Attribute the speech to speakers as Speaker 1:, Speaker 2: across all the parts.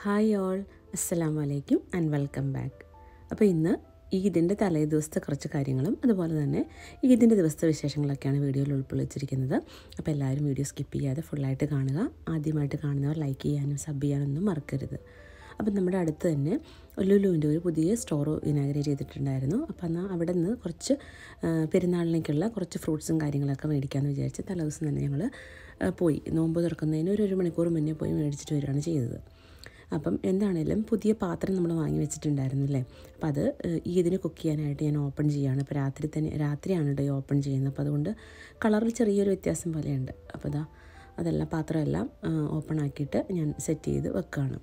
Speaker 1: hi all അസ്സലാം വലൈക്കും and welcome back അപ്പോൾ ഇന്ന് ഈദിൻ്റെ തലേ ദിവസത്തെ കുറച്ച് കാര്യങ്ങളും അതുപോലെ തന്നെ ഈദിൻ്റെ ദിവസത്തെ വിശേഷങ്ങളൊക്കെയാണ് വീഡിയോയിൽ ഉൾക്കൊള്ളിച്ചിരിക്കുന്നത് അപ്പോൾ എല്ലാവരും വീഡിയോ സ്കിപ്പ് ചെയ്യാതെ ഫുള്ളായിട്ട് കാണുക ആദ്യമായിട്ട് കാണുന്നവർ ലൈക്ക് ചെയ്യാനും സബ് ചെയ്യാനൊന്നും മറക്കരുത് അപ്പം നമ്മുടെ അടുത്ത് തന്നെ ലുലുവിൻ്റെ ഒരു പുതിയ സ്റ്റോർ ഇനാഗ്രേറ്റ് ചെയ്തിട്ടുണ്ടായിരുന്നു അപ്പോൾ എന്നാൽ അവിടെ നിന്ന് കുറച്ച് ആ, പെരുന്നാളിലേക്കുള്ള കുറച്ച് ഫ്രൂട്ട്സും കാര്യങ്ങളൊക്കെ മേടിക്കാമെന്ന് വിചാരിച്ച് തലേദിവസം തന്നെ ഞങ്ങൾ പോയി നോമ്പ് തുറക്കുന്നതിന് ഒരു ഒരു മണിക്കൂർ മുന്നേ പോയി മേടിച്ചിട്ട് വരികയാണ് ചെയ്തത് അപ്പം എന്താണേലും പുതിയ പാത്രം നമ്മൾ വാങ്ങി വെച്ചിട്ടുണ്ടായിരുന്നു അല്ലേ അപ്പോൾ അത് ഏഹ്, ഈദിന് കുക്ക് ചെയ്യാനായിട്ട് ഞാൻ ഓപ്പൺ ചെയ്യുകയാണ് അപ്പോൾ രാത്രി തന്നെ രാത്രിയാണ് കേട്ടോ ഈ ഓപ്പൺ ചെയ്യുന്നത് അപ്പോൾ അതുകൊണ്ട് കളറിൽ ചെറിയൊരു വ്യത്യാസം പോലെയുണ്ട് അപ്പോൾ ഇതാ അതെല്ലാം പാത്രമെല്ലാം ഓപ്പൺ ആക്കിയിട്ട് ഞാൻ സെറ്റ് ചെയ്ത് വെക്കുകയാണ്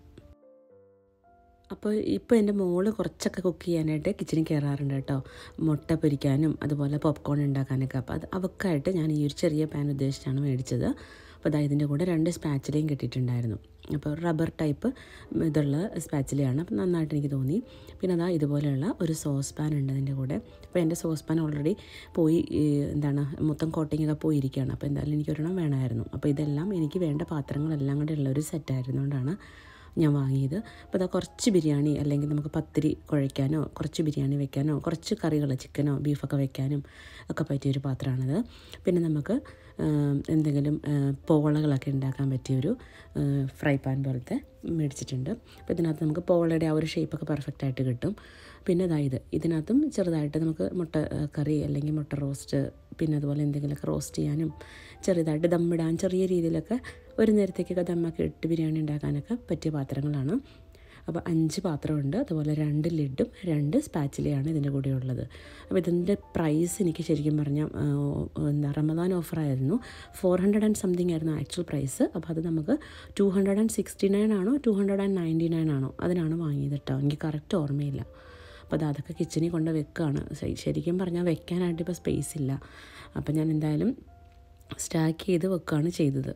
Speaker 1: അപ്പോൾ ഇപ്പോൾ എൻ്റെ മോള് കുറച്ചൊക്കെ കുക്ക് ചെയ്യാനായിട്ട് കിച്ചണിൽ കയറാറുണ്ട് കേട്ടോ മുട്ട പൊരിക്കാനും അതുപോലെ പോപ്കോൺ ഉണ്ടാക്കാനൊക്കെ അപ്പോൾ അത് അവക്കായിട്ട് ഞാൻ ഈ ഒരു ചെറിയ പാൻ ഉദ്ദേശിച്ചാണ് മേടിച്ചത് അപ്പോൾ അതായത് ഇതിൻ്റെ കൂടെ രണ്ട് സ്പാച്ചിലയും കിട്ടിയിട്ടുണ്ടായിരുന്നു അപ്പോൾ റബ്ബർ ടൈപ്പ് ഇതുള്ള സ്പാച്ചിലയാണ് അപ്പോൾ നന്നായിട്ട് എനിക്ക് തോന്നി പിന്നെ അതാ ഇതുപോലെയുള്ള ഒരു സോസ് പാൻ ഉണ്ട് അതിൻ്റെ കൂടെ അപ്പോൾ എൻ്റെ സോസ് പാൻ ഓൾറെഡി പോയി ഈ, എന്താണ് മൊത്തം കോട്ടിംഗ് ഒക്കെ പോയിരിക്കുകയാണ് അപ്പോൾ എന്തായാലും എനിക്ക് ഒരെണ്ണം വേണമായിരുന്നു അപ്പോൾ ഇതെല്ലാം എനിക്ക് വേണ്ട പാത്രങ്ങളെല്ലാം കൂടെ ഉള്ള ഒരു സെറ്റായിരുന്നുകൊണ്ടാണ് ഞാൻ വാങ്ങിയത് അപ്പോൾ അതാ കുറച്ച് ബിരിയാണി അല്ലെങ്കിൽ നമുക്ക് പത്തിരി കുഴയ്ക്കാനോ കുറച്ച് ബിരിയാണി വെക്കാനോ കുറച്ച് കറികൾ ചിക്കനോ ബീഫൊക്കെ വെക്കാനും ഒക്കെ പറ്റിയൊരു പാത്രമാണിത് പിന്നെ നമുക്ക് ആ, എന്തെങ്കിലും ആ, പോളകളൊക്കെ ഉണ്ടാക്കാൻ പറ്റിയൊരു ആ, ഫ്രൈ പാൻ പോലത്തെ മേടിച്ചിട്ടുണ്ട് അപ്പോൾ ഇതിനകത്ത് നമുക്ക് പോളയുടെ ആ ഒരു ഷേപ്പൊക്കെ പെർഫെക്റ്റ് ആയിട്ട് കിട്ടും പിന്നെ ഇതാ ഇത് ഇതിനകത്തും ചെറുതായിട്ട് നമുക്ക് മുട്ട ആ, കറി അല്ലെങ്കിൽ മുട്ട റോസ്റ്റ് പിന്നെ അതുപോലെ എന്തെങ്കിലുമൊക്കെ റോസ്റ്റ് ചെയ്യാനും ചെറുതായിട്ട് ദമ്മിടാൻ ചെറിയ രീതിയിലൊക്കെ ഒരു നേരത്തേക്കൊക്കെ ദമ്മൊക്കെ ഇട്ട് ബിരിയാണി ഉണ്ടാക്കാനൊക്കെ പറ്റിയ പാത്രങ്ങളാണ് അപ്പോൾ അഞ്ച് പാത്രമുണ്ട് അതുപോലെ രണ്ട് ലിഡും രണ്ട് സ്പാച്ചിലയാണ് ഇതിൻ്റെ കൂടെ ഉള്ളത് അപ്പോൾ ഇതിൻ്റെ പ്രൈസ് എനിക്ക് ശരിക്കും പറഞ്ഞാൽ ആ, എന്താ റമദാൻ ഓഫറായിരുന്നു ഫോർ ഹൺഡ്രഡ് ആൻഡ് സംതിങ് ആയിരുന്നു ആക്ച്വൽ പ്രൈസ് അപ്പോൾ അത് നമുക്ക് two hundred and sixty nine ആണോ two hundred and ninety nine ആണോ അതിനാണ് വാങ്ങിയത് കേട്ടോ എനിക്ക് കറക്റ്റ് ഓർമ്മയില്ല അപ്പോൾ അത് അതൊക്കെ കിച്ചണിൽ കൊണ്ട് വെക്കുകയാണ് ശ- ശരിക്കും പറഞ്ഞാൽ വെക്കാനായിട്ട് ഇപ്പോൾ സ്പേസ് ഇല്ല അപ്പോൾ ഞാൻ എന്തായാലും സ്റ്റാക്ക് ചെയ്ത് വെക്കുകയാണ് ചെയ്തത്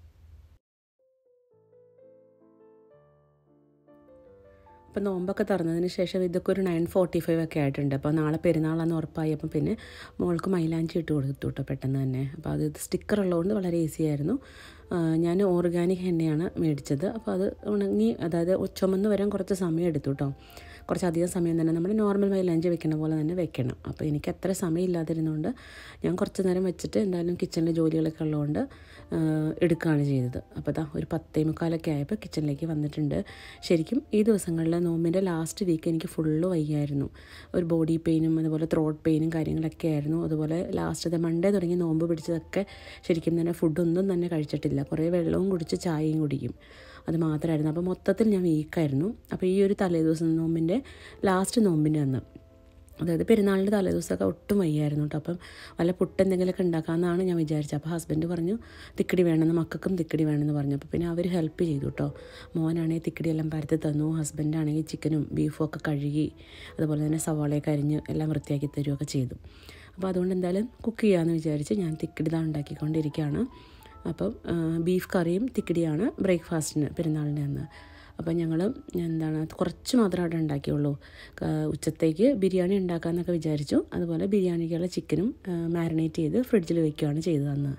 Speaker 1: അപ്പോൾ നോമ്പൊക്കെ തുറന്നതിന് ശേഷം ഇതൊക്കെ ഒരു നയൻ ഫോർട്ടി ഫൈവ് ഒക്കെ ആയിട്ടുണ്ട് അപ്പോൾ നാളെ പെരുന്നാളാന്ന് ഉറപ്പായി അപ്പം പിന്നെ മോൾക്ക് മൈലാഞ്ചി ഇട്ട് കൊടുത്തു കേട്ടോ പെട്ടെന്ന് തന്നെ അപ്പോൾ അത് സ്റ്റിക്കർ ഉള്ളതുകൊണ്ട് വളരെ ഈസി ആയിരുന്നു ആ, ഞാൻ ഓർഗാനിക് എണ്ണയാണ് മേടിച്ചത് അപ്പോൾ അത് ഉണങ്ങി അതായത് ചുമന്ന് വരാൻ കുറച്ച് സമയം എടുത്തു കേട്ടോ കുറച്ചധികം സമയം തന്നെ നമ്മൾ നോർമൽ മൈലാഞ്ചി വെക്കുന്ന പോലെ തന്നെ വെക്കണം അപ്പോൾ എനിക്ക് അത്ര സമയം ഇല്ലാതിരുന്നുകൊണ്ട് ഞാൻ കുറച്ച് നേരം വെച്ചിട്ട് എന്തായാലും കിച്ചണിലെ ജോലികളൊക്കെ ഉള്ളതുകൊണ്ട് ആ, എടുക്കുകയാണ് ചെയ്തത് അപ്പോൾ ദാ ഒരു പത്തേ മുക്കാലൊക്കെ ആയപ്പോൾ കിച്ചണിലേക്ക് വന്നിട്ടുണ്ട് ശരിക്കും ഈ ദിവസങ്ങളിൽ നോമ്പിൻ്റെ ലാസ്റ്റ് വീക്ക് എനിക്ക് ഫുള്ള് വയ്യായിരുന്നു ഒരു ബോഡി പെയിനും അതുപോലെ ത്രോട്ട് പെയിനും കാര്യങ്ങളൊക്കെ ആയിരുന്നു അതുപോലെ ലാസ്റ്റത്തെ മൺഡേ തുടങ്ങി നോമ്പ് പിടിച്ചതൊക്കെ ശരിക്കും തന്നെ ഫുഡൊന്നും തന്നെ കഴിച്ചിട്ടില്ല കുറേ വെള്ളവും കുടിച്ച് ചായയും കുടിക്കും അത് മാത്രമായിരുന്നു അപ്പോൾ മൊത്തത്തിൽ ഞാൻ വീക്കായിരുന്നു അപ്പോൾ ഈ ഒരു തലേദിവസം നോമ്പിൻ്റെ ലാസ്റ്റ് നോമ്പിൻ്റെ അന്ന് അതായത് പെരുന്നാളിൻ്റെ തലേദിവസമൊക്കെ ഒട്ടും വയ്യായിരുന്നു കേട്ടോ അപ്പം വല്ല പുട്ട് എന്തെങ്കിലുമൊക്കെ ഉണ്ടാക്കാമെന്നാണ് ഞാൻ വിചാരിച്ചത് അപ്പോൾ ഹസ്ബൻഡ് പറഞ്ഞു തിക്കടി വേണമെന്ന് മക്കൾക്കും തിക്കടി വേണമെന്ന് പറഞ്ഞു അപ്പോൾ പിന്നെ അവർ ഹെൽപ്പ് ചെയ്തു കേട്ടോ മോനാണെങ്കിൽ തിക്കടി എല്ലാം പരത്തി തന്നു ഹസ്ബൻഡാണെങ്കിൽ ചിക്കനും ബീഫും ഒക്കെ കഴുകി അതുപോലെ തന്നെ സവാളയൊക്കെ അരിഞ്ഞ് എല്ലാം വൃത്തിയാക്കി തരുകയൊക്കെ ചെയ്തു അപ്പോൾ അതുകൊണ്ട് എന്തായാലും കുക്ക് ചെയ്യാമെന്ന് വിചാരിച്ച് ഞാൻ തിക്കടി ഇതാ ഉണ്ടാക്കിക്കൊണ്ടിരിക്കുകയാണ് അപ്പം ആ, ബീഫ് കറിയും തിക്കടിയാണ് ബ്രേക്ക്ഫാസ്റ്റിന് പെരുന്നാളിൻ്റെ അന്ന് അപ്പം ഞങ്ങൾ എന്താണ് കുറച്ച് മാത്രമേ അവിടെ ഉണ്ടാക്കിയുള്ളൂ ക- ഉച്ചത്തേക്ക് ബിരിയാണി ഉണ്ടാക്കാമെന്നൊക്കെ വിചാരിച്ചു അതുപോലെ ബിരിയാണിക്കുള്ള ചിക്കനും മാരിനേറ്റ് ചെയ്ത് ഫ്രിഡ്ജിൽ വെക്കുകയാണ് ചെയ്തത് അന്ന്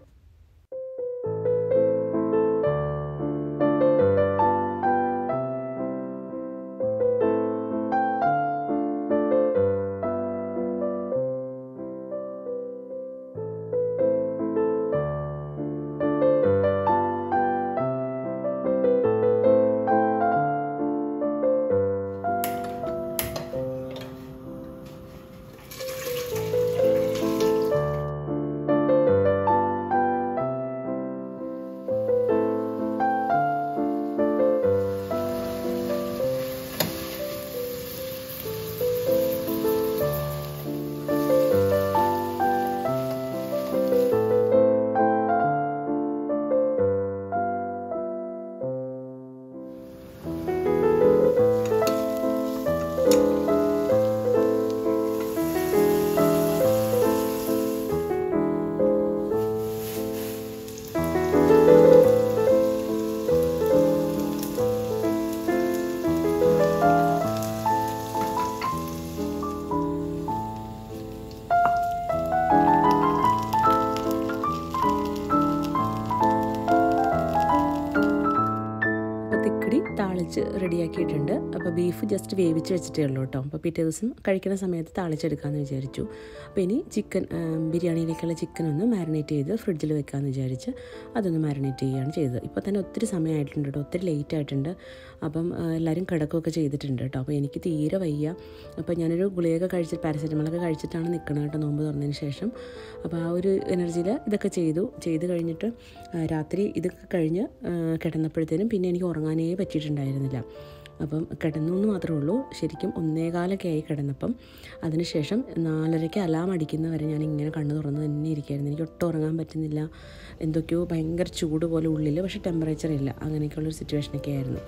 Speaker 1: കുളിച്ച് റെഡിയാക്കിയിട്ടുണ്ട് അപ്പോൾ ബീഫ് ജസ്റ്റ് വേവിച്ച് വെച്ചിട്ടേ ഉള്ളൂ കേട്ടോ അപ്പോൾ പിറ്റേ ദിവസം കഴിക്കുന്ന സമയത്ത് താളിച്ചെടുക്കാമെന്ന് വിചാരിച്ചു അപ്പോൾ ഇനി ചിക്കൻ ബിരിയാണിയിലേക്കുള്ള ചിക്കൻ ഒന്ന് മാരിനേറ്റ് ചെയ്ത് ഫ്രിഡ്ജിൽ വെക്കാമെന്ന് വിചാരിച്ച് അതൊന്ന് മാരിനേറ്റ് ചെയ്യുകയാണ് ചെയ്തത് ഇപ്പോൾ തന്നെ ഒത്തിരി സമയമായിട്ടുണ്ട് കേട്ടോ ഒത്തിരി ലേറ്റ് ആയിട്ടുണ്ട് അപ്പം എല്ലാവരും കിടക്കുകയൊക്കെ ചെയ്തിട്ടുണ്ട് കേട്ടോ അപ്പോൾ എനിക്ക് തീരെ വയ്യ അപ്പോൾ ഞാനൊരു ഗുളികയൊക്കെ കഴിച്ചിട്ട് പാരസെറ്റമോളൊക്കെ കഴിച്ചിട്ടാണ് നിൽക്കുന്നത് കേട്ടോ നോമ്പ് തുറന്നതിന് ശേഷം അപ്പോൾ ആ ഒരു എനർജിയിൽ ഇതൊക്കെ ചെയ്തു ചെയ്ത് കഴിഞ്ഞിട്ട് രാത്രി ഇതൊക്കെ കഴിഞ്ഞ് കിടന്നപ്പോഴത്തേനും പിന്നെ എനിക്ക് ഉറങ്ങാനേ പറ്റിയിട്ടുണ്ടായിരുന്നില്ല അപ്പം കിടന്നു എന്ന് മാത്രമേ ഉള്ളൂ ശരിക്കും ഒന്നേകാലൊക്കെ ആയി കിടന്നപ്പം അതിനുശേഷം നാലരയ്ക്ക് അലാം അടിക്കുന്നവരെ ഞാൻ ഇങ്ങനെ കണ്ണു തുറന്ന് തന്നെ ഇരിക്കുകയായിരുന്നു എനിക്ക് ഒട്ടും ഉറങ്ങാൻ പറ്റുന്നില്ല എന്തൊക്കെയോ ഭയങ്കര ചൂട് പോലെ ഉള്ളിൽ പക്ഷേ ടെമ്പറേച്ചർ ഇല്ല അങ്ങനെയൊക്കെയുള്ളൊരു സിറ്റുവേഷനൊക്കെ ആയിരുന്നു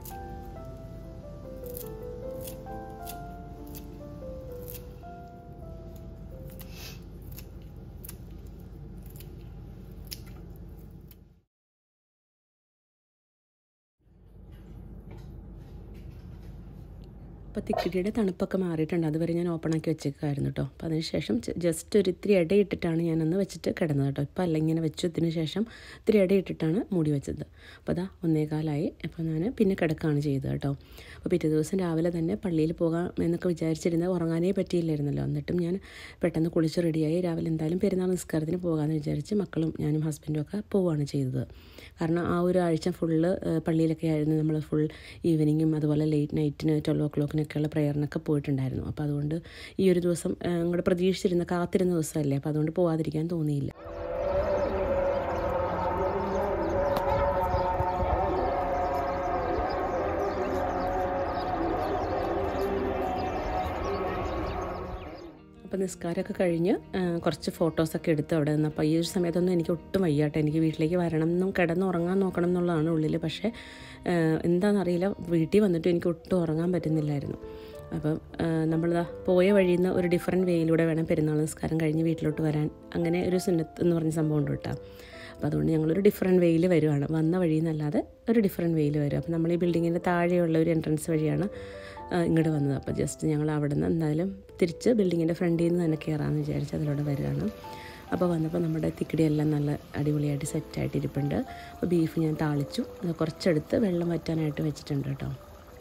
Speaker 1: അപ്പോൾ തിക്കിടിയുടെ തണുപ്പൊക്കെ മാറിയിട്ടുണ്ട് അതുവരെ ഞാൻ ഓപ്പൺ ആക്കി വെച്ചേക്കായിരുന്നു കേട്ടോ അപ്പോൾ അതിനുശേഷം ജസ്റ്റ് ഒരു ഇത്തിരി ഇടയിട്ടിട്ടാണ് ഞാനന്ന് വെച്ചിട്ട് കിടന്നത് കേട്ടോ ഇപ്പോൾ അല്ല ഇങ്ങനെ വെച്ചതിന് ശേഷം ഇത്തിരി ഇടയിട്ടിട്ടാണ് മൂടി വെച്ചത് അപ്പോൾ അതാ ഒന്നേകാലായി അപ്പോൾ ഞാൻ പിന്നെ കിടക്കുകയാണ് ചെയ്തത് കേട്ടോ അപ്പോൾ പിറ്റേ ദിവസം രാവിലെ തന്നെ പള്ളിയിൽ പോകാം എന്നൊക്കെ വിചാരിച്ചിരുന്നത് ഉറങ്ങാനേ പറ്റിയില്ലായിരുന്നല്ലോ എന്നിട്ടും ഞാൻ പെട്ടെന്ന് കുളിച്ച് റെഡിയായി രാവിലെ എന്തായാലും പെരുന്നാൾ നിസ്കാരത്തിന് പോകാമെന്ന് വിചാരിച്ച് മക്കളും ഞാനും ഹസ്ബൻഡും ഒക്കെ പോവുകയാണ് ചെയ്തത് കാരണം ആ ഒരു ആഴ്ച ഫുള്ള് പള്ളിയിലൊക്കെ ആയിരുന്നു നമ്മൾ ഫുൾ ഈവനിങ്ങും അതുപോലെ ലേറ്റ് നൈറ്റിന് ട്വൽവ് ഓ ക്ലോക്കിനൊക്കെയുള്ള പ്രെയറിനൊക്കെ പോയിട്ടുണ്ടായിരുന്നു അപ്പോൾ അതുകൊണ്ട് ഈ ഒരു ദിവസം അങ്ങോട്ട് പ്രതീക്ഷിച്ചിരുന്ന കാത്തിരുന്ന ദിവസമല്ലേ അപ്പോൾ അതുകൊണ്ട് പോകാതിരിക്കാൻ തോന്നിയില്ല അപ്പോൾ നിസ്കാരമൊക്കെ കഴിഞ്ഞ് കുറച്ച് ഫോട്ടോസൊക്കെ എടുത്ത് അവിടെ നിന്ന് അപ്പോൾ ഈ ഒരു സമയത്തൊന്നും എനിക്ക് ഒട്ടും വയ്യാട്ടെ എനിക്ക് വീട്ടിലേക്ക് വരണം എന്നും കിടന്നുറങ്ങാൻ നോക്കണം എന്നുള്ളതാണ് ഉള്ളിൽ പക്ഷേ എന്താണെന്നറിയില്ല വീട്ടിൽ വന്നിട്ട് എനിക്ക് ഒട്ടും ഉറങ്ങാൻ പറ്റുന്നില്ലായിരുന്നു അപ്പം നമ്മളിതാ പോയ വഴിയിൽ നിന്ന് ഒരു ഡിഫറെൻറ്റ് വേയിലൂടെ വേണം പെരുന്നാൾ നിസ്കാരം കഴിഞ്ഞ് വീട്ടിലോട്ട് വരാൻ അങ്ങനെ ഒരു സുന്നത്ത് എന്ന് പറഞ്ഞ സംഭവം ഉണ്ട് കേട്ടോ അപ്പോൾ അതുകൊണ്ട് ഞങ്ങളൊരു ഡിഫറെൻറ്റ് വേയിൽ വരുവാണ് വന്ന വഴിയിൽ നിന്നല്ലാതെ ഒരു ഡിഫറെൻറ്റ് വേയിൽ വരും അപ്പോൾ നമ്മൾ ഈ ബിൽഡിങ്ങിൻ്റെ താഴെയുള്ള ഒരു എൻട്രൻസ് വഴിയാണ് ഇങ്ങോട്ട് വന്നത് അപ്പോൾ ജസ്റ്റ് ഞങ്ങൾ അവിടെ നിന്ന് എന്തായാലും തിരിച്ച് ബിൽഡിങ്ങിൻ്റെ ഫ്രണ്ടിൽ നിന്ന് തന്നെ കയറാമെന്ന് വിചാരിച്ച് അതിലൂടെ വരികയാണ് അപ്പോൾ വന്നപ്പോൾ നമ്മുടെ തിക്കിടിയെല്ലാം നല്ല അടിപൊളിയായിട്ട് സെറ്റായിട്ട് ഇരിപ്പുണ്ട് അപ്പോൾ ബീഫ് ഞാൻ താളിച്ചു അത് കുറച്ചെടുത്ത് വെള്ളം വറ്റാനായിട്ട് വെച്ചിട്ടുണ്ട് കേട്ടോ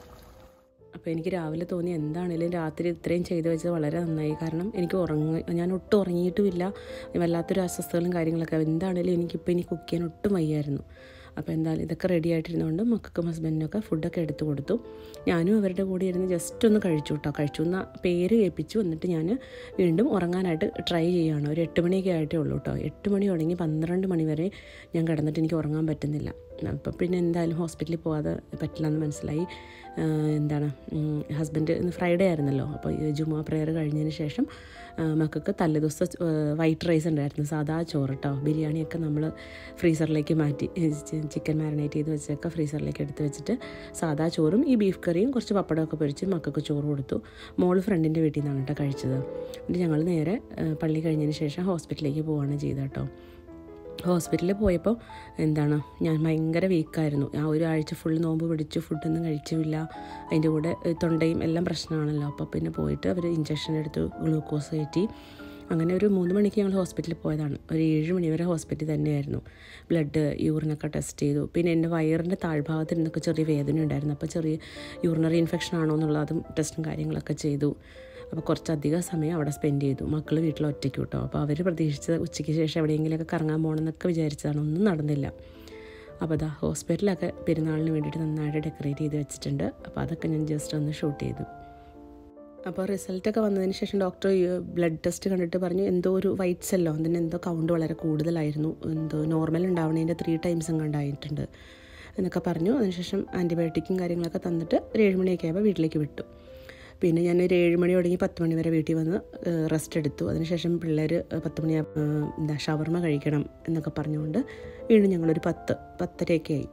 Speaker 1: അപ്പോൾ എനിക്ക് രാവിലെ തോന്നി എന്താണേലും രാത്രി ഇത്രയും ചെയ്ത് വെച്ചത് വളരെ നന്നായി കാരണം എനിക്ക് ഉറങ്ങ ഞാൻ ഒട്ടും ഉറങ്ങിയിട്ടുമില്ല വല്ലാത്തൊരു അസ്വസ്ഥതകളും കാര്യങ്ങളൊക്കെ എന്താണേലും എനിക്കിപ്പോൾ ഇനി കുക്ക് ചെയ്യാൻ ഒട്ടും വയ്യായിരുന്നു അപ്പോൾ എന്തായാലും ഇതൊക്കെ റെഡി ആയിട്ടിരുന്നുകൊണ്ട് മക്കൾക്കും ഹസ്ബൻഡിനൊക്കെ ഫുഡൊക്കെ എടുത്തു കൊടുത്തു ഞാനും അവരുടെ കൂടെ ഇരുന്ന് ജസ്റ്റ് ഒന്ന് കഴിച്ചു കേട്ടോ കഴിച്ചു എന്ന പേര് കേൾപ്പിച്ചു എന്നിട്ട് ഞാൻ വീണ്ടും ഉറങ്ങാനായിട്ട് ട്രൈ ചെയ്യുകയാണ് ഒരു എട്ട് മണിയൊക്കെ ആയിട്ടേ ഉള്ളൂ കേട്ടോ എട്ട് മണി തുടങ്ങി പന്ത്രണ്ട് മണി വരെ ഞാൻ കിടന്നിട്ട് എനിക്ക് ഉറങ്ങാൻ പറ്റുന്നില്ല അപ്പം പിന്നെ എന്തായാലും ഹോസ്പിറ്റലിൽ പോകാതെ പറ്റില്ല എന്ന് മനസ്സിലായി എന്താണ് ഹസ്ബൻഡ് ഇന്ന് ഫ്രൈഡേ ആയിരുന്നല്ലോ അപ്പോൾ ജുമാ പ്രെയർ കഴിഞ്ഞതിന് ശേഷം മക്കൾക്ക് തലേദിവസം വൈറ്റ് റൈസ് ഉണ്ടായിരുന്നു സാധാ ചോറ് കേട്ടോ ബിരിയാണിയൊക്കെ നമ്മൾ ഫ്രീസറിലേക്ക് മാറ്റി ചിക്കൻ മാരിനേറ്റ് ചെയ്ത് വെച്ചൊക്കെ ഫ്രീസറിലേക്ക് എടുത്ത് വെച്ചിട്ട് സാധാ ചോറും ഈ ബീഫ് കറിയും കുറച്ച് പപ്പടമൊക്കെ പൊരിച്ച് മക്കൾക്ക് ചോറ് കൊടുത്തു മോൾ ഫ്രണ്ടിൻ്റെ വീട്ടിൽ നിന്നാണ് കേട്ടോ കഴിച്ചത് എന്നിട്ട് ഞങ്ങൾ നേരെ പള്ളി കഴിഞ്ഞതിന് ശേഷം ഹോസ്പിറ്റലിലേക്ക് പോവുകയാണ് ചെയ്തത് കേട്ടോ ഹോസ്പിറ്റലിൽ പോയപ്പോൾ എന്താണ് ഞാൻ ഭയങ്കര വീക്കായിരുന്നു ആ ഒരു ആഴ്ച ഫുൾ നോമ്പ് പിടിച്ചു ഫുഡൊന്നും കഴിച്ചുമില്ല അതിൻ്റെ കൂടെ തൊണ്ടയും എല്ലാം പ്രശ്നമാണല്ലോ അപ്പോൾ പിന്നെ പോയിട്ട് അവർ ഇഞ്ചക്ഷൻ എടുത്തു ഗ്ലൂക്കോസ് കയറ്റി അങ്ങനെ ഒരു മൂന്ന് മണിക്ക് ഞങ്ങൾ ഹോസ്പിറ്റലിൽ പോയതാണ് ഒരു ഏഴ് മണി വരെ ഹോസ്പിറ്റലിൽ തന്നെയായിരുന്നു ബ്ലഡ് യൂറിനൊക്കെ ടെസ്റ്റ് ചെയ്തു പിന്നെ എൻ്റെ വയറിൻ്റെ താഴ്ഭാഗത്ത് നിന്നൊക്കെ ചെറിയ വേദന ഉണ്ടായിരുന്നു അപ്പോൾ ചെറിയ യൂറിനറി ഇൻഫെക്ഷൻ ആണോ എന്നുള്ള അതും ടെസ്റ്റും കാര്യങ്ങളൊക്കെ ചെയ്തു അപ്പോൾ കുറച്ചധികം സമയം അവിടെ സ്പെൻഡ് ചെയ്തു മക്കൾ വീട്ടിൽ ഒറ്റയ്ക്ക് കേട്ടോ അപ്പോൾ അവർ പ്രതീക്ഷിച്ചത് ഉച്ചയ്ക്ക് ശേഷം എവിടെയെങ്കിലുമൊക്കെ കറങ്ങാൻ പോകണമെന്നൊക്കെ വിചാരിച്ചതാണ് ഒന്നും നടന്നില്ല അപ്പോൾ അതാ ഹോസ്പിറ്റലൊക്കെ പെരുന്നാളിന് വേണ്ടിയിട്ട് നന്നായിട്ട് ഡെക്കറേറ്റ് ചെയ്ത് വെച്ചിട്ടുണ്ട് അപ്പോൾ അതൊക്കെ ഞാൻ ജസ്റ്റ് ഒന്ന് ഷൂട്ട് ചെയ്തു അപ്പോൾ റിസൾട്ടൊക്കെ വന്നതിന് ശേഷം ഡോക്ടർ ബ്ലഡ് ടെസ്റ്റ് കണ്ടിട്ട് പറഞ്ഞു എന്തോ ഒരു വൈറ്റ് സെല്ലോ അതിന് എന്തോ കൗണ്ട് വളരെ കൂടുതലായിരുന്നു എന്തോ നോർമൽ ഉണ്ടാവണതിൻ്റെ ത്രീ ടൈംസ് ഉണ്ടായിട്ടുണ്ട് എന്നൊക്കെ പറഞ്ഞു അതിനുശേഷം ആൻറ്റിബയോട്ടിക്കും കാര്യങ്ങളൊക്കെ തന്നിട്ട് ഒരു ഏഴ് മണിയൊക്കെ ആയപ്പോൾ വീട്ടിലേക്ക് വിട്ടു പിന്നെ ഞാൻ ഒരു ഏഴ് മണി തുടങ്ങി പത്ത് മണി വരെ വീട്ടിൽ വന്ന് റെസ്റ്റ് എടുത്തു അതിനുശേഷം പിള്ളേർ പത്ത് മണി എന്താ ഷവർമ കഴിക്കണം എന്നൊക്കെ പറഞ്ഞുകൊണ്ട് വീണ്ടും ഞങ്ങളൊരു പത്ത് പത്തരയൊക്കെ ആയി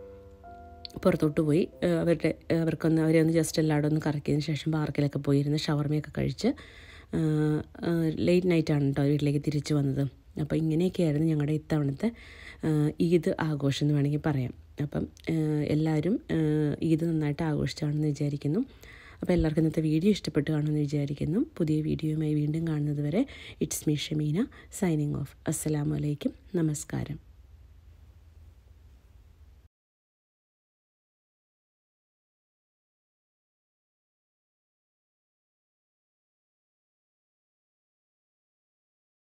Speaker 1: പുറത്തോട്ട് പോയി അവരുടെ അവർക്കൊന്ന് അവരെ ഒന്ന് ജസ്റ്റ് എല്ലാവരും ഒന്ന് കറക്കിയതിന് ശേഷം പാർക്കിലൊക്കെ പോയിരുന്ന് ഷവർമയൊക്കെ കഴിച്ച് ലേറ്റ് നൈറ്റാണ് കേട്ടോ വീട്ടിലേക്ക് തിരിച്ചു വന്നത് അപ്പോൾ ഇങ്ങനെയൊക്കെയായിരുന്നു ഞങ്ങളുടെ ഇത്തവണത്തെ ഈദ് ആഘോഷം എന്ന് വേണമെങ്കിൽ പറയാം അപ്പം എല്ലാവരും ഈദ് നന്നായിട്ട് ആഘോഷിച്ചാണെന്ന് വിചാരിക്കുന്നു അപ്പോൾ എല്ലാവർക്കും ഇന്നത്തെ വീഡിയോ ഇഷ്ടപ്പെട്ട് കാണുമെന്ന് വിചാരിക്കുന്നു പുതിയ വീഡിയോയുമായി വീണ്ടും കാണുന്നത് വരെ it's me Shameena signing off അസ്സലാമലൈക്കും നമസ്കാരം